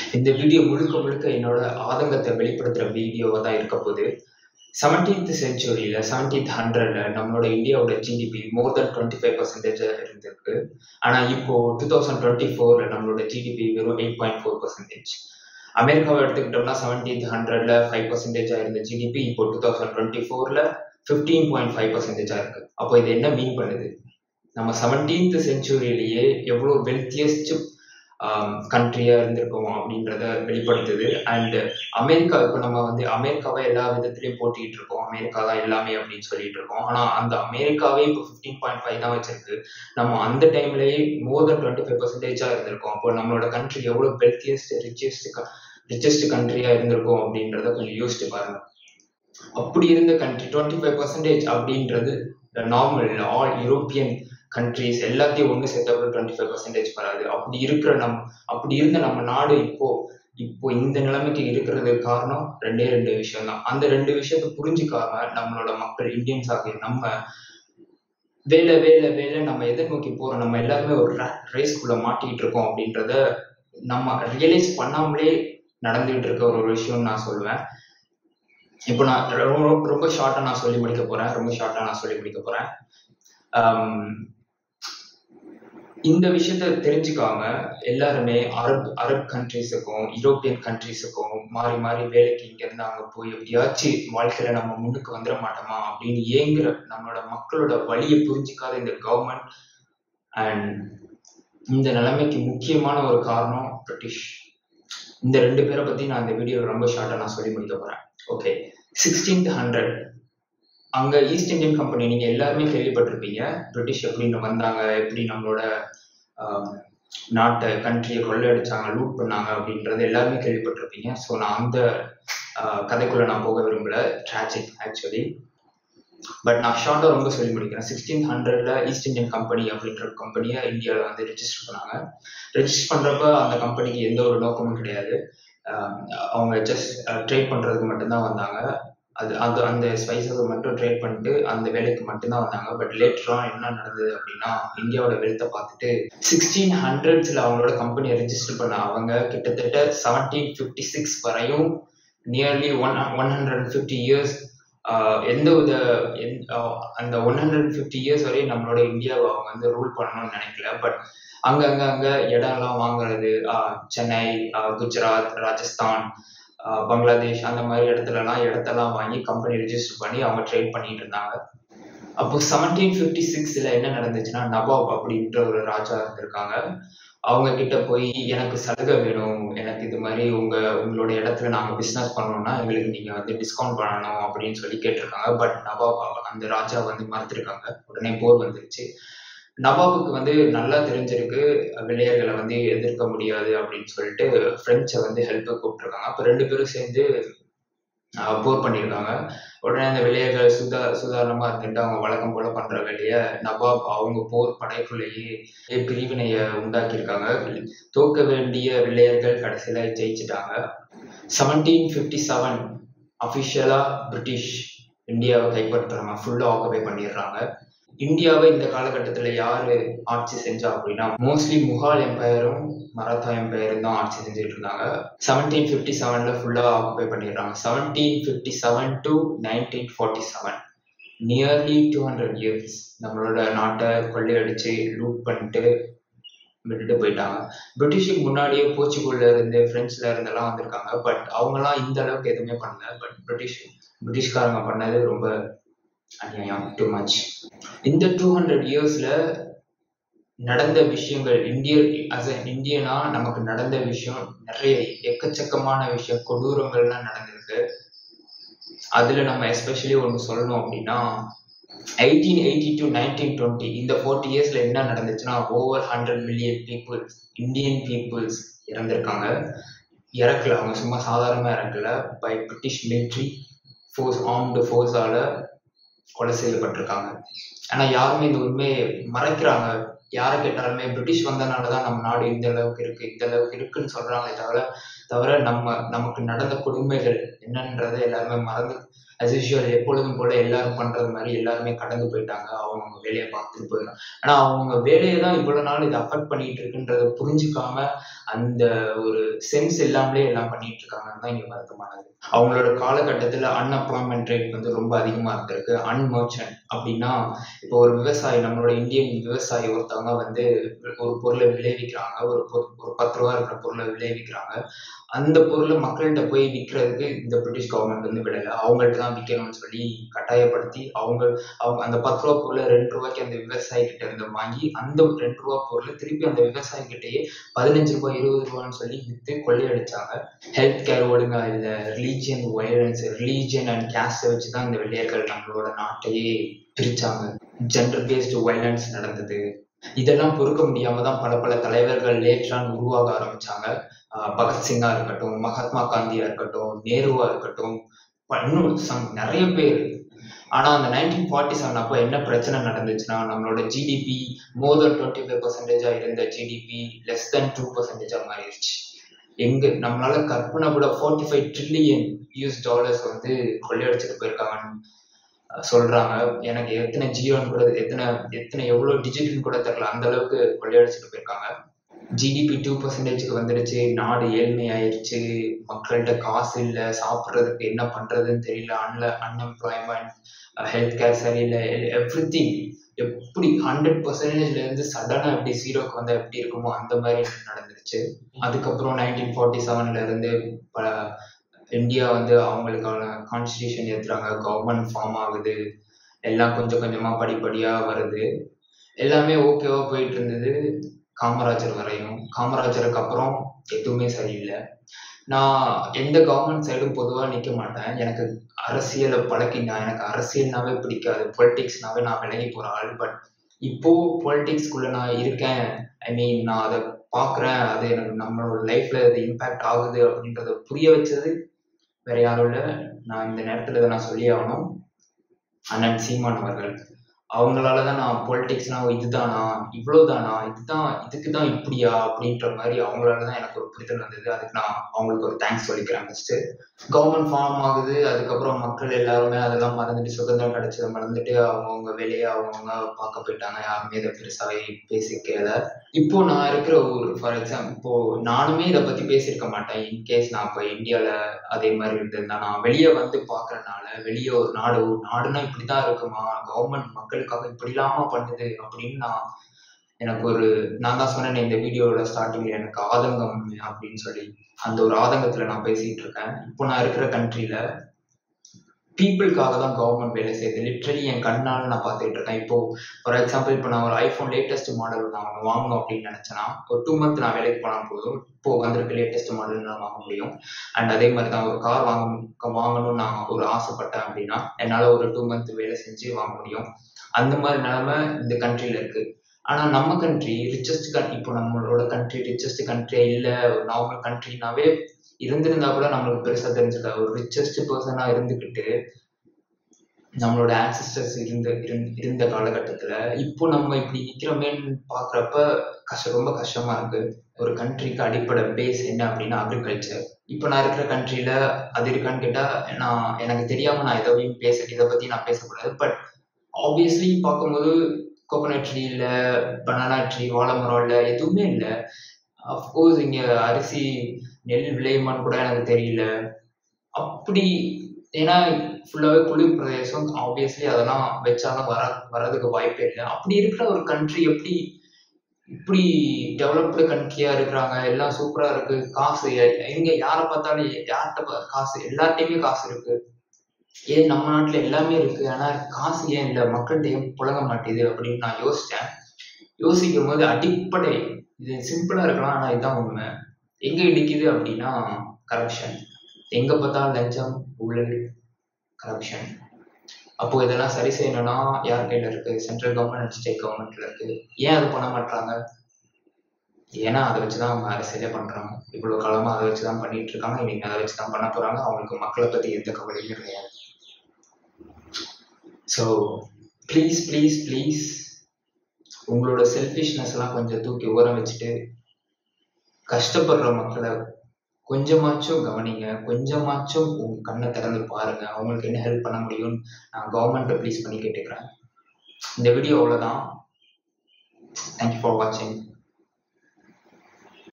இந்த வீடியோ முழுக்க முழுக்க என்னோட ஆதங்கத்தை வெளிப்படுத்துற வீடியோவா தான் இருக்க போகுது செவன்டீன்த் செஞ்சுரியில செவன்டீன்த் ஹண்ட்ரட்ல நம்மளோட இந்தியாவோட GDP more than twenty five percentage இருந்திருக்கு ஆனா இப்போ டூ தௌசண்ட் டுவெண்ட்டி ஃபோர்ல நம்மளோட ஜிடிபி வெறும் எயிட் பாயிண்ட் ஃபோர் பர்சன்டேஜ் அமெரிக்காவை எடுத்துக்கிட்டோம்னா செவன்டீன்த் ஹண்ட்ரட்ல ஃபைவ் பர்சன்டேஜா இருந்த ஜிடிபி இப்போ டூ தௌசண்ட் டுவெண்ட்டி ஃபோர்ல ஃபிஃப்டீன் பாயிண்ட் ஃபைவ் பர்சன்டேஜா இருக்கு அப்போ இது என்ன மீன் பண்ணுது நம்ம செவன்டீன்த் செஞ்சுரியிலேயே எவ்வளோ வெல்த்தியஸ்ட் கண்ட்ரியா இருந்திருக்கோம் அப்படின்றத வெளிப்படுத்துது அண்ட் அமெரிக்கா இப்போ நம்ம வந்து அமெரிக்காவை எல்லா விதத்திலையும் போட்டிட்டு இருக்கோம் அமெரிக்கா தான் எல்லாமே அப்படின்னு சொல்லிட்டு இருக்கோம் ஆனா அந்த அமெரிக்காவே இப்போ ஃபிஃப்டீன் பாயிண்ட் ஃபைவ் தான் வச்சிருக்கு நம்ம அந்த டைம்லயே மோர் தென் டுவெண்ட்டி ஃபைவ் பர்சன்டேஜா இருந்திருக்கோம் அப்போ நம்மளோட கண்ட்ரி எவ்வளோ வெல்த்தியஸ்ட் ரிச்சஸ்ட் ரிச்சஸ்ட் கண்ட்ரியா இருந்திருக்கோம் அப்படின்றத கொஞ்சம் யோசிச்சு பாருங்க அப்படி இருந்த கண்ட்ரி டுவெண்ட்டி ஃபைவ் பர்சன்டேஜ் அப்படின்றது நார்மல் ஆல் யூரோப்பியன் கண்ட்ரிஸ் எல்லாத்தையும் ஒன்று சேர்த்தப்போ டுவெண்ட்டி ஃபைவ் பர்சன்டேஜ் வராது அப்படி இருக்கிற நம் அப்படி இருந்த நம்ம நாடு இப்போ இப்போ இந்த நிலைமைக்கு இருக்கிறதுக்கு காரணம் ரெண்டே ரெண்டு விஷயம் தான் அந்த ரெண்டு விஷயத்த புரிஞ்சுக்காம நம்மளோட மக்கள் இந்தியன்ஸ் ஆகிய நம்ம வேலை வேலை வேலை நம்ம எதை நோக்கி போறோம் நம்ம எல்லாருமே ஒரு ரேஸ்குள்ள மாட்டிக்கிட்டு இருக்கோம் அப்படின்றத நம்ம ரியலைஸ் பண்ணாமலே நடந்துகிட்டு இருக்க ஒரு விஷயம் நான் சொல்லுவேன் இப்போ நான் ரொம்ப ரொம்ப ஷார்ட்டா நான் சொல்லி முடிக்க போறேன் ரொம்ப ஷார்ட்டா நான் சொல்லி முடிக்க போறேன் இந்த விஷயத்த தெரிஞ்சுக்காம எல்லாருமே அரப் அரப் கண்ட்ரிஸுக்கும் யூரோப்பியன் கண்ட்ரிஸுக்கும் மாறி மாறி வேலைக்கு இங்க இருந்து அங்க போய் எப்படியாச்சும் வாழ்க்கையில நம்ம முன்னுக்கு வந்துட மாட்டோமா அப்படின்னு ஏங்குற நம்மளோட மக்களோட வழியை புரிஞ்சுக்காத இந்த கவர்மெண்ட் அண்ட் இந்த நிலைமைக்கு முக்கியமான ஒரு காரணம் பிரிட்டிஷ் இந்த ரெண்டு பேரை பத்தி நான் இந்த வீடியோ ரொம்ப ஷார்ட்டா நான் சொல்லி முடிக்க போறேன் ஓகே சிக்ஸ்டீன்த் ஹண்ட்ரட் அங்க ஈஸ்ட் இந்தியன் கம்பெனி நீங்க எல்லாருமே கேள்விப்பட்டிருப்பீங்க பிரிட்டிஷ் எப்படின்னு வந்தாங்க எப்படி நம்மளோட நாட்டை கண்ட்ரியை கொள்ளையடிச்சாங்க லூட் பண்ணாங்க அப்படின்றது எல்லாருமே கேள்விப்பட்டிருப்பீங்க ஸோ நான் அந்த கதைக்குள்ள நான் போக விரும்பல ட்ராஜிக் ஆக்சுவலி பட் நான் ஷார்ட்டாக ரொம்ப சொல்லி முடிக்கிறேன் சிக்ஸ்டீன் ஹண்ட்ரட்ல ஈஸ்ட் இந்தியன் கம்பெனி அப்படின்ற கம்பெனியை இந்தியாவில் வந்து ரெஜிஸ்டர் பண்ணாங்க ரெஜிஸ்டர் பண்றப்ப அந்த கம்பெனிக்கு எந்த ஒரு நோக்கமும் கிடையாது அவங்க ஜஸ்ட் ட்ரேட் பண்றதுக்கு மட்டும்தான் வந்தாங்க அது அது அந்த ஸ்பைசஸை மட்டும் ட்ரேட் பண்ணிட்டு அந்த வேலைக்கு மட்டும்தான் வந்தாங்க பட் லேட்டரா என்ன நடந்தது அப்படின்னா இந்தியாவோட வெல்த்தை பார்த்துட்டு சிக்ஸ்டீன் ஹண்ட்ரட்ஸ்ல அவங்களோட கம்பெனியை ரெஜிஸ்டர் பண்ண அவங்க கிட்டத்தட்ட செவன்டீன் ஃபிஃப்டி சிக்ஸ் வரையும் nearly one one hundred and fifty years எந்த வித அந்த one hundred and fifty years வரையும் நம்மளோட இந்தியாவை அவங்க வந்து ரூல் பண்ணணும்னு நினைக்கல பட் அங்கங்க அங்க இடம்லாம் வாங்குறது சென்னை குஜராத் ராஜஸ்தான் பங்களாதேஷ் அந்த மாதிரி இடத்துலலாம் இடத்தெல்லாம் வாங்கி கம்பெனி ரிஜிஸ்டர் பண்ணி அவங்க ட்ரேட் பண்ணிட்டு இருந்தாங்க அப்போ செவன்டீன் ஃபிஃப்டி சிக்ஸ்ல என்ன நடந்துச்சுன்னா நவாப் அப்படின்ற ஒரு ராஜா இருந்திருக்காங்க அவங்க கிட்ட போய் எனக்கு சலுகை வேணும் எனக்கு இது மாதிரி உங்க உங்களோட இடத்துல நாங்க பிசினஸ் பண்ணோம்னா எங்களுக்கு நீங்க வந்து டிஸ்கவுண்ட் பண்ணணும் அப்படின்னு சொல்லி கேட்டிருக்காங்க பட் நவாப் அந்த ராஜா வந்து மறுத்திருக்காங்க உடனே போர் வந்துருச்சு நவாபுக்கு வந்து நல்லா தெரிஞ்சிருக்கு வெள்ளையர்களை வந்து எதிர்க்க முடியாது அப்படின்னு சொல்லிட்டு பிரெஞ்சை வந்து ஹெல்ப் கூப்பிட்டுருக்காங்க அப்போ ரெண்டு பேரும் சேர்ந்து போர் பண்ணியிருக்காங்க உடனே அந்த வெள்ளையர்கள் சுதா சுதாரணமா இருந்துட்டு அவங்க வழக்கம் போல பண்ற வேலையை நவாப் அவங்க போர் படைக்குள்ளேயே பிரிவினைய உண்டாக்கியிருக்காங்க தோக்க வேண்டிய வெள்ளையர்கள் கடைசியில ஜெயிச்சிட்டாங்க செவன்டீன் ஃபிஃப்டி செவன் அஃபிஷியலா பிரிட்டிஷ் இந்தியாவை கைப்பற்றுறாங்க ஃபுல்லா ஆக்குபை பண்ணிடுறாங்க இந்தியாவை இந்த காலகட்டத்துல யாரு ஆட்சி செஞ்சா அப்படின்னா மோஸ்ட்லி முகால் எம்பையரும் மராத்தா எம்பையரும் தான் ஆட்சி செஞ்சுட்டு இருந்தாங்க செவன்டீன் பிப்டி செவன்ல ஃபுல்லா ஆக்குபை பண்ணிடுறாங்க seventeen fifty seven to nineteen forty seven nearly two hundred years நம்மளோட நாட்டை கொள்ளையடிச்சு லூட் பண்ணிட்டு விட்டுட்டு போயிட்டாங்க பிரிட்டிஷுக்கு முன்னாடியே போர்ச்சுகல்ல இருந்து பிரெஞ்சுல இருந்தெல்லாம் வந்திருக்காங்க பட் அவங்கலாம் இந்த அளவுக்கு எதுவுமே பண்ணல பட் பிரிட்டிஷ் பிரிட்டிஷ்காரங்க பண்ணது ரொம்ப அநியாயம் டூ மச் இந்த டூ ஹண்ட்ரட் இயர்ஸ்ல நடந்த விஷயங்கள் இந்திய அஸ் அ இந்தியனா நமக்கு நடந்த விஷயம் நிறைய எக்கச்சக்கமான விஷயம் கொடூரங்கள்லாம் நடந்திருக்கு அதுல நம்ம எஸ்பெஷலி ஒன்று சொல்லணும் அப்படின்னா eighteen eighty to nineteen twenty இந்த ஃபோர்ட்டி இயர்ஸ்ல என்ன நடந்துச்சுன்னா over hundred million peoples Indian peoples இறந்திருக்காங்க இறக்கல அவங்க சும்மா சாதாரணமா இறக்கல by British military force armed ஃபோர்ஸால கொலை செய்யப்பட்டிருக்காங்க ஆனா யாருமே இந்த உண்மையை மறைக்கிறாங்க யாரை கேட்டாலுமே பிரிட்டிஷ் வந்தனாலதான் நம்ம நாடு இந்த அளவுக்கு இருக்கு இந்த அளவுக்கு இருக்குன்னு சொல்றாங்களே தவிர தவிர நம்ம நமக்கு நடந்த கொடுமைகள் என்னன்றதை எல்லாருமே மறந்து as usual எப்பொழுதும் போல எல்லாரும் பண்றது மாதிரி எல்லாருமே கடந்து போயிட்டாங்க அவங்கவுங்க வேலையை பார்த்துட்டு போயிட்டாங்க ஆனா அவங்க வேலையை தான் இவ்வளவு நாள் இது அஃபெக்ட் பண்ணிட்டு இருக்குன்றத புரிஞ்சுக்காம அந்த ஒரு சென்ஸ் இல்லாமலே எல்லாம் பண்ணிட்டு இருக்காங்கன்னு தான் இங்க வருத்தமானது அவங்களோட காலகட்டத்துல அன்எம்ப்ளாய்மெண்ட் ரேட் வந்து ரொம்ப அதிகமா இருந்திருக்கு அன்மர்ச்சன்ட் அப்படின்னா இப்போ ஒரு விவசாயி நம்மளோட இந்தியன் விவசாயி ஒருத்தவங்க வந்து ஒரு பொருளை விளைவிக்கிறாங்க ஒரு பொ- ஒரு பத்து ரூபா இருக்கிற பொருளை விளைவிக்கிறாங்க அந்த பொருளை மக்கள்கிட்ட போய் விற்கிறதுக்கு இந்த பிரிட்டிஷ் கவர்மெண்ட் வந்து விடலை அவங்கள்ட்ட தான் விற்கணும்னு சொல்லி கட்டாயப்படுத்தி அவங்க அவங்க அந்த பத்து ரூபா பொருளை ரெண்டு ரூபாய்க்கு அந்த விவசாயி கிட்ட இருந்து வாங்கி அந்த ரெண்டு ரூபா பொருளை திருப்பி அந்த விவசாயி கிட்டயே பதினஞ்சு ரூபாய் இருபது ரூபான்னு சொல்லி வித்து கொள்ளையடிச்சாங்க ஹெல்த் கேர் ஒழுங்கா இல்லை ரிலீஜியன் வயலன்ஸ் ரிலீஜியன் அண்ட் கேஸ்டை வச்சு தான் இந்த வெள்ளையர்கள் நம்மளோட நாட்டையே பிரிச்சாங்க ஜெண்டர் பேஸ்டு வயலன்ஸ் நடந்தது இதெல்லாம் பொறுக்க முடியாம தான் பல பல தலைவர்கள் லேற்றான் உருவாக ஆரம்பிச்சாங்க ஆஹ் பகத்சிங்கா இருக்கட்டும் மகாத்மா காந்தியா இருக்கட்டும் நேருவா இருக்கட்டும் ப- இன்னும் some நிறைய பேர் ஆனா அந்த நைன்டீன் ஃபார்ட்டி செவன் அப்போ என்ன பிரச்சனை நடந்துச்சுன்னா நம்மளோட GDP more than twenty five பர்சன்டேஜா இருந்த ஜிடிபி லெஸ் தென் டூ பர்சன்டேஜா மாறிடுச்சு எங்க நம்மளால கற்பனை கூட forty five trillion US dollars வந்து கொள்ளையடிச்சிட்டு போயிருக்காங்கன்னு அஹ் சொல்றாங்க எனக்கு எத்தனை ஜியோன்னு கூட எத்தனை எத்தனை எவ்வளவு டிஜிட்னு கூட தெரியல அந்த அளவுக்கு கொள்ளையடிச்சிட்டு போயிருக்காங்க ஜிடிபி டூ பர்சன்டேஜ்க்கு வந்துடுச்சு நாடு ஏழ்மை ஆயிடுச்சு மக்கள்கிட்ட காசு இல்லை சாப்பிட்றதுக்கு என்ன பண்றதுன்னு தெரியல அன்ல அன்எம்ப்ளாய்மெண்ட் ஹெல்த் கேர் சரியில்லை எவ்ரி திங் எப்படி ஹண்ட்ரட் பர்சன்டேஜ்ல இருந்து சடனா எப்படி ஜீரோக்கு வந்தா எப்படி இருக்குமோ அந்த மாதிரி நடந்துருச்சு அதுக்கப்புறம் நைன்டீன் ஃபார்ட்டி செவன்ல இருந்து பல இந்தியா வந்து அவங்களுக்கான கான்ஸ்டியூஷன் ஏத்துறாங்க கவர்மெண்ட் ஃபார்ம் ஆகுது எல்லாம் கொஞ்சம் கொஞ்சமா படிப்படியா வருது எல்லாமே ஓகேவா போயிட்டு இருந்தது காமராஜர் வரையும் காமராஜருக்கு அப்புறம் எதுவுமே சரியில்லை நான் எந்த கவர்மெண்ட் சைடும் பொதுவா நிக்க மாட்டேன் எனக்கு அரசியலை பழக்கி நான் எனக்கு அரசியல்னாவே பிடிக்காது பொலிட்டிக்ஸ்னாவே நான் விலகி போற ஆள் பட் இப்போ பொலிட்டிக்ஸ்குள்ள நான் இருக்கேன் ஐ மீன் நான் அதை பாக்குறேன் அது எனக்கு நம்மளோட லைஃப்ல அது இம்பாக்ட் ஆகுது அப்படின்றத புரிய வச்சது வேற யாரும் இல்ல நான் இந்த நேரத்துல இதை நான் சொல்லி ஆகணும் அண்ணன் சீமான் அவர்கள் அவங்களால தான் நான் பொலிட்டிக்ஸ்னா இதுதானா இவ்வளவுதானா இதுதான் இதுக்கு தான் இப்படியா அப்படின்ற மாதிரி அவங்களால தான் எனக்கு ஒரு புரிதல் வந்தது அதுக்கு நான் அவங்களுக்கு ஒரு தேங்க்ஸ் சொல்லிக்கிறேன் ஃபர்ஸ்ட் கவர்மெண்ட் ஃபார்ம் ஆகுது அதுக்கப்புறம் மக்கள் எல்லாருமே அதெல்லாம் மறந்துட்டு சுதந்திரம் கிடைச்சதை மறந்துட்டு அவங்கவுங்க வேலையை அவங்கவுங்க பார்க்க போயிட்டாங்க யாருமே இதை பெருசாவே பேசிக்கல இப்போ நான் இருக்கிற ஊர் ஃபார் எக்ஸாம்பிள் இப்போ நானுமே இதை பத்தி பேசியிருக்க மாட்டேன் இன்கேஸ் நான் இப்போ இந்தியால அதே மாதிரி இருந்திருந்தா நான் வெளியே வந்து பாக்குறதுனால வெளியே ஒரு நாடு ஒரு நாடுனா இப்படிதான் இருக்குமா கவர்மெண்ட் மக்களுக்காக இப்படி இல்லாம பண்ணுது அப்படின்னு நான் எனக்கு ஒரு நான் தான் சொன்னேன் இந்த வீடியோட ஸ்டார்டிங்ல எனக்கு ஆதங்கம் அப்படின்னு சொல்லி அந்த ஒரு ஆதங்கத்துல நான் பேசிட்டு இருக்கேன் இப்போ நான் இருக்கிற கண்ட்ரில பீப்புளுக்காக தான் கவர்மெண்ட் வேலை செய்யுது லிட்ரலி என் கண்ணால நான் பார்த்துட்டு இருக்கேன் இப்போ ஃபார் எக்ஸாம்பிள் இப்போ நான் ஒரு ஐஃபோன் லேட்டஸ்ட் மாடல் நான் ஒன்று வாங்கணும் அப்படின்னு நினைச்சேன்னா ஒரு டூ மந்த் நான் வேலைக்கு போனால் போதும் இப்போ வந்திருக்க லேட்டஸ்ட் மாடல் நான் வாங்க முடியும் அண்ட் அதே மாதிரி தான் ஒரு கார் வாங்க வாங்கணும்னு நான் ஒரு ஆசைப்பட்டேன் அப்படின்னா என்னால் ஒரு டூ மந்த் வேலை செஞ்சு வாங்க முடியும் அந்த மாதிரி நிலைமை இந்த கண்ட்ரில இருக்கு ஆனா நம்ம கண்ட்ரி ரிச்சஸ்ட் கன் இப்போ நம்மளோட கண்ட்ரி ரிச்சஸ்ட் கண்ட்ரியே இல்லை ஒரு நார்மல் கண்ட்ரினாவே இருந்திருந்தா கூட நம்மளுக்கு பெருசா தெரிஞ்சுக்காது ஒரு ரிச்சஸ்ட் பர்சனா இருந்துக்கிட்டு நம்மளோட ஆன்சிஸ்டர்ஸ் இருந்த இருந்த- இருந்த காலகட்டத்துல இப்போ நம்ம இப்படி நிக்கிறோமேன்னு பாக்குறப்ப கஷ்டம் ரொம்ப கஷ்டமா இருக்கு ஒரு கண்ட்ரிக்கு அடிப்படை பேஸ் என்ன அப்படின்னா அக்ரிகல்ச்சர் இப்போ நான் இருக்கிற கண்ட்ரில அது இருக்கான்னு கேட்டா நான் எனக்கு தெரியாம நான் எதையும் பேச இதை பத்தி நான் பேசக்கூடாது பட் ஆப்வியஸ்லி பார்க்கும்போது கோகோனட் ட்ரீ இல்ல பனானா ட்ரீ வாழை மரம் இல்ல எதுவுமே இல்ல அஃப்கோர்ஸ் இங்க அரிசி நெல் விளையுமான்னு கூட எனக்கு தெரியல அப்படி ஏன்னா ஃபுல்லாவே குளிர் பிரதேசம் ஆப்வியஸ்லி அதெல்லாம் வச்சாலும் வர வர்றதுக்கு வாய்ப்பே இல்லை அப்படி இருக்கிற ஒரு கண்ட்ரி எப்படி இப்படி டெவலப்டு கண்ட்ரியா இருக்கிறாங்க எல்லாம் சூப்பரா இருக்கு காசு எ- எங்க யாரை பார்த்தாலும் எ- யார்கிட்ட பா- காசு எல்லார்ட்டையுமே காசு இருக்கு ஏன் நம்ம நாட்டுல எல்லாமே இருக்கு ஆனா காசு ஏன் இல்ல மக்கள்கிட்ட ஏன் புழங்க மாட்டேது அப்படின்னு நான் யோசிச்சேன் யோசிக்கும் போது அடிப்படை இது சிம்பிளா இருக்கலாம் ஆனா இதுதான் உண்மை எங்க இடிக்குது அப்படின்னா கரப்ஷன் எங்க பார்த்தாலும் லஞ்சம் ஊழல் கரப்ஷன் அப்போ இதெல்லாம் சரி செய்யணும்னா யார் கையில இருக்கு சென்ட்ரல் கவர்மெண்ட் அண்ட் ஸ்டேட் கவர்மெண்ட்ல இருக்கு ஏன் அது பண்ண மாட்டாங்க ஏன்னா அதை வச்சுதான் அவங்க அரசியலே பண்றாங்க இவ்வளவு காலமா அதை வச்சுதான் பண்ணிட்டு இருக்காங்க இன்னைக்கு அதை வச்சுதான் பண்ண போறாங்க அவங்களுக்கு மக்களை பத்தி எந்த கவலையுமே கிடையாது ஸோ ப்ளீஸ் ப்ளீஸ் ப்ளீஸ் உங்களோட செல்ஃபிஷ்னஸ் எல்லாம் கொஞ்சம் தூக்கி ஓரம் வச்சுட்டு கஷ்டப்படுற மக்களை கொஞ்சமாச்சும் கவனிங்க கொஞ்சமாச்சும் உங்க கண்ணை திறந்து பாருங்க அவங்களுக்கு என்ன ஹெல்ப் பண்ண முடியும்னு நான் கவர்மெண்ட்டை ப்ளீஸ் பண்ணி கேட்டுக்கிறேன் இந்த வீடியோ அவ்வளோதான் தேங்க்யூ ஃபார் வாட்சிங்